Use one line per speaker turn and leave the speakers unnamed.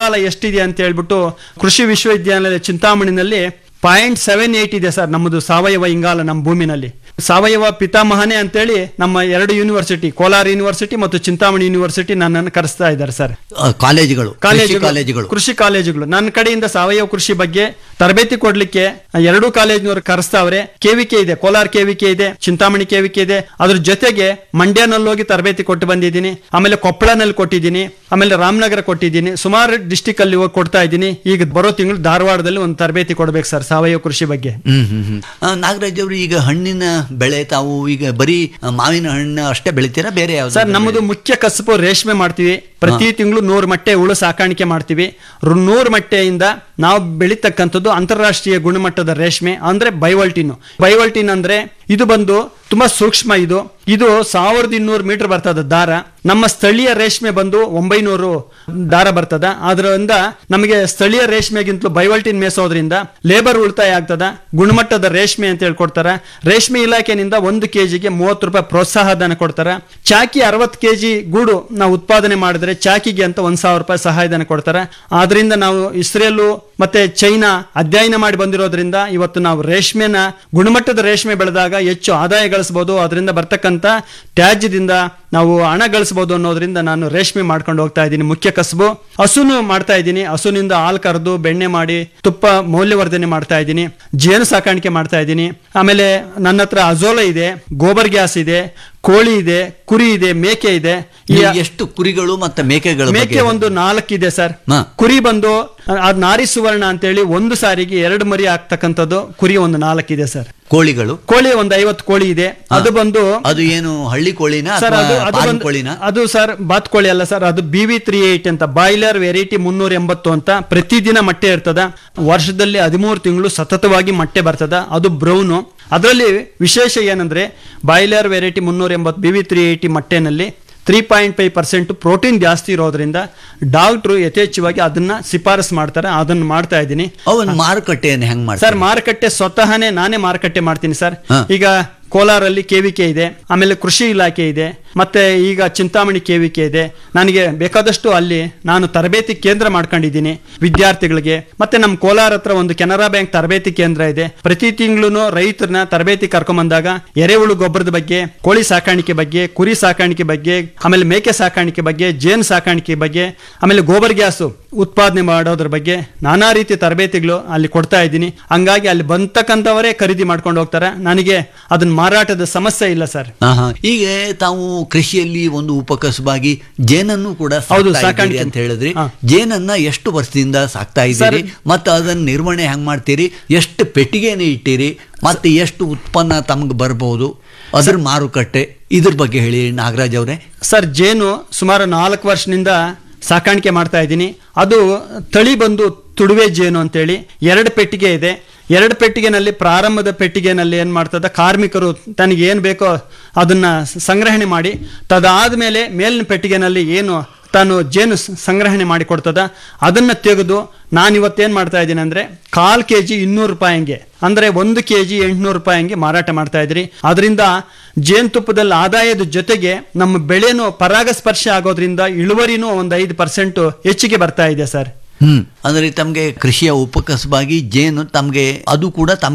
ಇಂಗಾಲ ಎಷ್ಟಿದೆ ಅಂತ ಹೇಳ್ಬಿಟ್ಟು ಕೃಷಿ ವಿಶ್ವವಿದ್ಯಾಲಯ ಚಿಂತಾಮಣಿನಲ್ಲಿ ಪಾಯಿಂಟ್ ಸೆವೆನ್ ಏಟ್ ಇದೆ ಸರ್ ನಮ್ಮದು ಸಾವಯವ ಇಂಗಾಲ ನಮ್ಮ ಭೂಮಿನಲ್ಲಿ ಸಾವಯವ ಪಿತಾಮಹನೇ ಅಂತೇಳಿ ನಮ್ಮ ಎರಡು ಯೂನಿವರ್ಸಿಟಿ ಕೋಲಾರ ಯೂನಿವರ್ಸಿಟಿ ಮತ್ತು ಚಿಂತಾಮಣಿ ಯೂನಿವರ್ಸಿಟಿ ನನ್ನನ್ನು ಕರೆಸ್ತಾ ಇದ್ದಾರೆ ಸರ್
ಆ, ಕಾಲೇಜುಗಳು ಕೃಷಿ
ಕಾಲೇಜುಗಳು
ಕಾಲೇಜುಗಳು
ಕೃಷಿ ಕಾಲೇಜುಗಳು ನನ್ನ ಕಡೆಯಿಂದ ಸಾವಯವ ಕೃಷಿ ಬಗ್ಗೆ ತರಬೇತಿ ಕೊಡ್ಲಿಕ್ಕೆ ಎರಡೂ ಕಾಲೇಜಿನವರು ಕರೆಸ್ತಾವ್ರೆ ಕೆವಿಕೆ ಇದೆ ಕೋಲಾರ ಕೆವಿಕೆ ಇದೆ ಚಿಂತಾಮಣಿ ಕೆವಿಕೆ ಇದೆ ಅದ್ರ ಜೊತೆಗೆ ಮಂಡ್ಯನಲ್ಲಿ ಹೋಗಿ ತರಬೇತಿ ಕೊಟ್ಟು ಬಂದಿದ್ದೀನಿ ಆಮೇಲೆ ಕೊಪ್ಪಳನಲ್ಲಿ ಕೊಟ್ಟಿದ್ದೀನಿ ಆಮೇಲೆ ರಾಮನಗರ ಕೊಟ್ಟಿದ್ದೀನಿ ಸುಮಾರು ಡಿಸ್ಟಿಕ್ ಅಲ್ಲಿ ಹೋಗಿ ಕೊಡ್ತಾ ಇದ್ದೀನಿ ಈಗ ಬರೋ ತಿಂಗಳು ಧಾರವಾಡದಲ್ಲಿ ಒಂದು ತರಬೇತಿ ಕೊಡ್ಬೇಕು ಸರ್ ಸಾವಯವ ಕೃಷಿ ಬಗ್ಗೆ
ಹ್ಮ್ ಹ್ಮ್ ಹ್ಮ್ ಆ, ನಾಗರಾಜ್ ಅವರು ಈಗ ಹಣ್ಣಿನ ಬೆಳೆ ತಾವು ಈಗ ಬರೀ ಆ, ಮಾವಿನ ಹಣ್ಣು ಅಷ್ಟೇ ಬೆಳಿತೀರಾ ಬೇರೆ ಯಾವ್ದು
ಸರ್ ನಮ್ಮದು ಮುಖ್ಯ ಕಸಬು ರೇಷ್ಮೆ ಮಾಡ್ತೀವಿ ಪ್ರತಿ ತಿಂಗಳು ನೂರು ಮೊಟ್ಟೆ ಹುಳು ಸಾಕಾಣಿಕೆ ಮಾಡ್ತೀವಿ ರು- ನೂರು ಮೊಟ್ಟೆಯಿಂದ ನಾವು ಬೆಳೀತಕ್ಕಂಥದ್ದು ಅಂತಾರಾಷ್ಟ್ರೀಯ ಗುಣಮಟ್ಟದ ರೇಷ್ಮೆ ಅಂದ್ರೆ ಬೈವಲ್ಟಿನ್ ಬೈವಲ್ಟಿನ್ ಅಂದ್ರೆ ಇದು ಬಂದು ತುಂಬಾ ಸೂಕ್ಷ್ಮ ಇದು ಇದು ಸಾವಿರದ ಇನ್ನೂರು ಮೀಟರ್ ಬರ್ತದ ದಾರ ನಮ್ಮ ಸ್ಥಳೀಯ ರೇಷ್ಮೆ ಬಂದು ಒಂಬೈನೂರು ದಾರ ಬರ್ತದ ಅದರಿಂದ ನಮಗೆ ಸ್ಥಳೀಯ ರೇಷ್ಮೆಗಿಂತಲೂ ಬೈವಲ್ಟಿನ್ ಮೇಸೋದ್ರಿಂದ ಲೇಬರ್ ಉಳಿತಾಯ ಆಗ್ತದ ಗುಣಮಟ್ಟದ ರೇಷ್ಮೆ ಅಂತ ಹೇಳ್ಕೊಡ್ತಾರ ರೇಷ್ಮೆ ಇಲಾಖೆನಿಂದ ಒಂದು ಕೆಜಿಗೆ ಮೂವತ್ತು ರೂಪಾಯಿ ಪ್ರೋತ್ಸಾಹ ಧನ ಕೊಡ್ತಾರ ಚಾಕಿ ಅರವತ್ತು ಕೆಜಿ ಗೂಡು ನಾವು ಉತ್ಪಾದನೆ ಮಾಡಿದ್ರೆ ಚಾಕಿಗೆ ಅಂತ ಒಂದ್ ಸಾವಿರ ರೂಪಾಯಿ ಸಹಾಯಧನ ಕೊಡ್ತಾರ ಆದ್ರಿಂದ ನಾವು ಇಸ್ರೇಲು ಮತ್ತೆ ಚೈನಾ ಅಧ್ಯಯನ ಮಾಡಿ ಬಂದಿರೋದ್ರಿಂದ ಇವತ್ತು ನಾವು ರೇಷ್ಮೆನ ಗುಣಮಟ್ಟದ ರೇಷ್ಮೆ ಬೆಳೆದಾಗ ಹೆಚ್ಚು ಆದಾಯ ಗಳಿಸಬಹುದು ಅದರಿಂದ ಬರ್ತಕ್ಕಂಥ ತ್ಯಾಜ್ಯದಿಂದ ನಾವು ಹಣ ಗಳಿಸಬಹುದು ಅನ್ನೋದ್ರಿಂದ ನಾನು ರೇಷ್ಮೆ ಮಾಡ್ಕೊಂಡು ಹೋಗ್ತಾ ಇದ್ದೀನಿ ಮುಖ್ಯ ಕಸಬು ಹಸುನು ಮಾಡ್ತಾ ಇದ್ದೀನಿ ಹಸುನಿಂದ ಹಾಲು ಕರೆದು ಬೆಣ್ಣೆ ಮಾಡಿ ತುಪ್ಪ ಮೌಲ್ಯವರ್ಧನೆ ಮಾಡ್ತಾ ಇದ್ದೀನಿ ಜೇನು ಸಾಕಾಣಿಕೆ ಮಾಡ್ತಾ ಇದ್ದೀನಿ ಆಮೇಲೆ ನನ್ನ ಹತ್ರ ಅಜೋಲ ಇದೆ ಗೋಬರ್ ಗ್ಯಾಸ್ ಇದೆ ಕೋಳಿ ಇದೆ ಕುರಿ ಇದೆ ಮೇಕೆ ಇದೆ ಈ
ನೀವು ಎಷ್ಟು ಕುರಿಗಳು ಮತ್ತೆ ಮೇಕೆಗಳ ಬಗ್ಗೆ
ಮೇಕೆ ಒಂದು ನಾಲ್ಕಿದೆ ಸರ್
ಹಾ.
ಕುರಿ ಬಂದು ಅದ್ ನಾರಿ ಸುವರ್ಣ ಅಂತೇಳಿ ಒಂದು ಸಾರಿಗೆ ಎರಡು ಮರಿ ಆಗ್ತಕ್ಕಂಥದ್ದು ಕುರಿ ಒಂದು ನಾಲ್ಕಿದೆ ಸರ್
ಕೋಳಿಗಳು
ಕೋಳಿ ಒಂದು ಐವತ್ತು ಕೋಳಿ ಇದೆ ಅದು ಬಂದು
ಅದು ಏನು ಹಳ್ಳಿ ಕೋಳಿನ
ಸರ್ ಅದು ಅದು
ಪಾನ್
ಬಂದು-
ಕೋಳಿನ
ಅದು ಸರ್ ಬಾತ್ ಕೋಳಿ ಅಲ್ಲ ಸರ್ ಅದು ಬಿ ವಿ ತ್ರೀ ಏಟ್ ಅಂತ ಬಾಯ್ಲರ್ ವೆರೈಟಿ ಮುನ್ನೂರ ಎಂಬತ್ತು ಅಂತ ಪ್ರತಿದಿನ ಮೊಟ್ಟೆ ಇರ್ತದ ವರ್ಷದಲ್ಲಿ ಹದಿಮೂರು ತಿಂಗಳು ಸತತವಾಗಿ ಮೊಟ್ಟೆ ಬರ್ತದ ಅದು ಬ್ರೌನು ಅದರಲ್ಲಿ ವಿಶೇಷ ಏನಂದ್ರೆ ಬಾಯ್ಲರ್ ವೆರೈಟಿ ಮುನ್ನೂರ ಎಂಬತ್ತು ಬಿ ವಿ ತ್ರೀ ಏಯ್ಟಿ ಮೊಟ್ಟೆನಲ್ಲಿ three point five percent protein ಜಾಸ್ತಿ ಇರೋದ್ರಿಂದ ಡಾಕ್ಟ್ರು ಯಥೇಚ್ಛವಾಗಿ ಅದನ್ನ ಶಿಫಾರಸ್ ಮಾಡ್ತಾರೆ ಅದನ್ನ ಮಾಡ್ತಾ ಇದ್ದೀನಿ
ಅವನ್ ಮಾರುಕಟ್ಟೆಯನ್ನು ಹೆಂಗ್
ಸರ್
ಮಾಡ್ತಾರೆ
ಮಾರುಕಟ್ಟೆ ಸ್ವತಃನೇ ನಾನೇ ಮಾರುಕಟ್ಟೆ ಮಾಡ್ತೀನಿ ಸರ್
ಹಾ.
ಈಗ ಕೋಲಾರಲ್ಲಿ ಕೆವಿಕೆ ಇದೆ ಆಮೇಲೆ ಕೃಷಿ ಇಲಾಖೆ ಇದೆ ಮತ್ತೆ ಈಗ ಚಿಂತಾಮಣಿ ಕೆವಿಕೆ ಇದೆ ನನಗೆ ಬೇಕಾದಷ್ಟು ಅಲ್ಲಿ ನಾನು ತರಬೇತಿ ಕೇಂದ್ರ ಮಾಡ್ಕೊಂಡಿದ್ದೀನಿ ವಿದ್ಯಾರ್ಥಿಗಳಿಗೆ ಮತ್ತೆ ನಮ್ಮ ಕೋಲಾರ ಹತ್ರ ಒಂದು ಕೆನರಾ ಬ್ಯಾಂಕ್ ತರಬೇತಿ ಕೇಂದ್ರ ಇದೆ ಪ್ರತಿ ತಿಂಗಳು ರೈತರನ್ನ ತರಬೇತಿ ಕರ್ಕೊಂಬಂದಾಗ ಎರೆಹುಳು ಗೊಬ್ಬರದ ಬಗ್ಗೆ ಕೋಳಿ ಸಾಕಾಣಿಕೆ ಬಗ್ಗೆ ಕುರಿ ಸಾಕಾಣಿಕೆ ಬಗ್ಗೆ ಆಮೇಲೆ ಮೇಕೆ ಸಾಕಾಣಿಕೆ ಬಗ್ಗೆ ಜೇನು ಸಾಕಾಣಿಕೆ ಬಗ್ಗೆ ಆಮೇಲೆ ಗೋಬರ್ ಗ್ಯಾಸ್ ಉತ್ಪಾದನೆ ಮಾಡೋದ್ರ ಬಗ್ಗೆ ನಾನಾ ರೀತಿಯ ತರಬೇತಿಗಳು ಅಲ್ಲಿ ಕೊಡ್ತಾ ಇದ್ದೀನಿ ಹಂಗಾಗಿ ಅಲ್ಲಿ ಬಂತಕ್ಕಂಥವರೇ ಖರೀದಿ ಮಾಡ್ಕೊಂಡು ಹೋಗ್ತಾರೆ ನನಗೆ ಅದನ್ನ ಮಾರಾಟದ ಸಮಸ್ಯೆ ಇಲ್ಲ ಸರ್
ಆಹಾ. ಈಗ ತಾವು ಕೃಷಿಯಲ್ಲಿ ಒಂದು ಉಪಕಸಬಾಗಿ ಜೇನನ್ನು ಕೂಡ
ಹೌದು,
ಸಾಕ್ತಾ ಇದ್ದೀರಿ
ಸಾಕಾಣಿಕೆ.
ಅಂತ ಹೇಳಿದ್ರಿ
ಹಾ.
ಜೇನನ್ನ ಎಷ್ಟು ವರ್ಷದಿಂದ ಸಾಕ್ತಾ ಇದ್ದೀರಿ ಮತ್ತೆ ಅದನ್ನ ನಿರ್ವಹಣೆ ಹೆಂಗ್ ಮಾಡ್ತೀರಿ ಎಷ್ಟು ಪೆಟ್ಟಿಗೆನ ಇಟ್ಟಿರಿ ಮತ್ತೆ ಎಷ್ಟು ಉತ್ಪನ್ನ ತಮ್ಗೆ ಬರ್ಬೋದು ಅದ್ರ ಮಾರುಕಟ್ಟೆ ಇದ್ರ ಬಗ್ಗೆ ಹೇಳಿ ನಾಗರಾಜ್ ಅವರೇ
ಸರ್ ಜೇನು ಸುಮಾರು ನಾಲ್ಕು ವರ್ಷದಿಂದ ಸಾಕಾಣಿಕೆ ಮಾಡ್ತಾ ಇದ್ದೀನಿ ಅದು ತಳಿ ಬಂದು ತುಡುವೆ ಜೇನು ಅಂತೇಳಿ ಎರಡು ಪೆಟ್ಟಿಗೆ ಇದೆ ಎರಡು ಪೆಟ್ಟಿಗೆನಲ್ಲಿ ಪ್ರಾರಂಭದ ಪೆಟ್ಟಿಗೆನಲ್ಲಿ ಏನು ಮಾಡ್ತದ ಕಾರ್ಮಿಕರು ತನಗೆ ಏನು ಬೇಕೋ ಅದನ್ನ ಸಂಗ್ರಹಣೆ ಮಾಡಿ ತದಾದ್ಮೇಲೆ ಮೇಲಿನ ಪೆಟ್ಟಿಗೆನಲ್ಲಿ ಏನು ತಾನು ಜೇನು ಸ- ಸಂಗ್ರಹಣೆ ಮಾಡಿ ಕೊಡ್ತದ ಅದನ್ನ ತೆಗೆದು ನಾನು ಇವತ್ತೇನು ಮಾಡ್ತಾ ಇದ್ದೀನಿ ಅಂದ್ರೆ ಕಾಲ್ ಕೆ ಜಿ ಇನ್ನೂರು ರೂಪಾಯಿ ಹಂಗೆ ಅಂದ್ರೆ ಒಂದು ಕೆ ಜಿ ಎಂಟುನೂರು ರೂಪಾಯಿ ಹಂಗೆ ಮಾರಾಟ ಮಾಡ್ತಾ ಇದ್ರಿ ಅದರಿಂದ ಜೇನುತುಪ್ಪದಲ್ಲಿ ಆದಾಯದ ಜೊತೆಗೆ ನಮ್ಮ ಬೆಳೆನೂ ಪರಾಗಸ್ಪರ್ಶ ಆಗೋದ್ರಿಂದ ಇಳುವರಿನೂ ಒಂದು ಐದು ಪರ್ಸೆಂಟ್ ಹೆಚ್ಚಿಗೆ ಬರ್ತಾ ಇದೆ ಸರ್
ಹ್ಮ್ ಅಂದ್ರೆ ತಮ್ಗೆ ಕೃಷಿಯ ಉಪಕಸಬಾಗಿ ಜೇನು ತಮ್ಗೆ ಅದು ಕೂಡ ತಮ್ಗೆ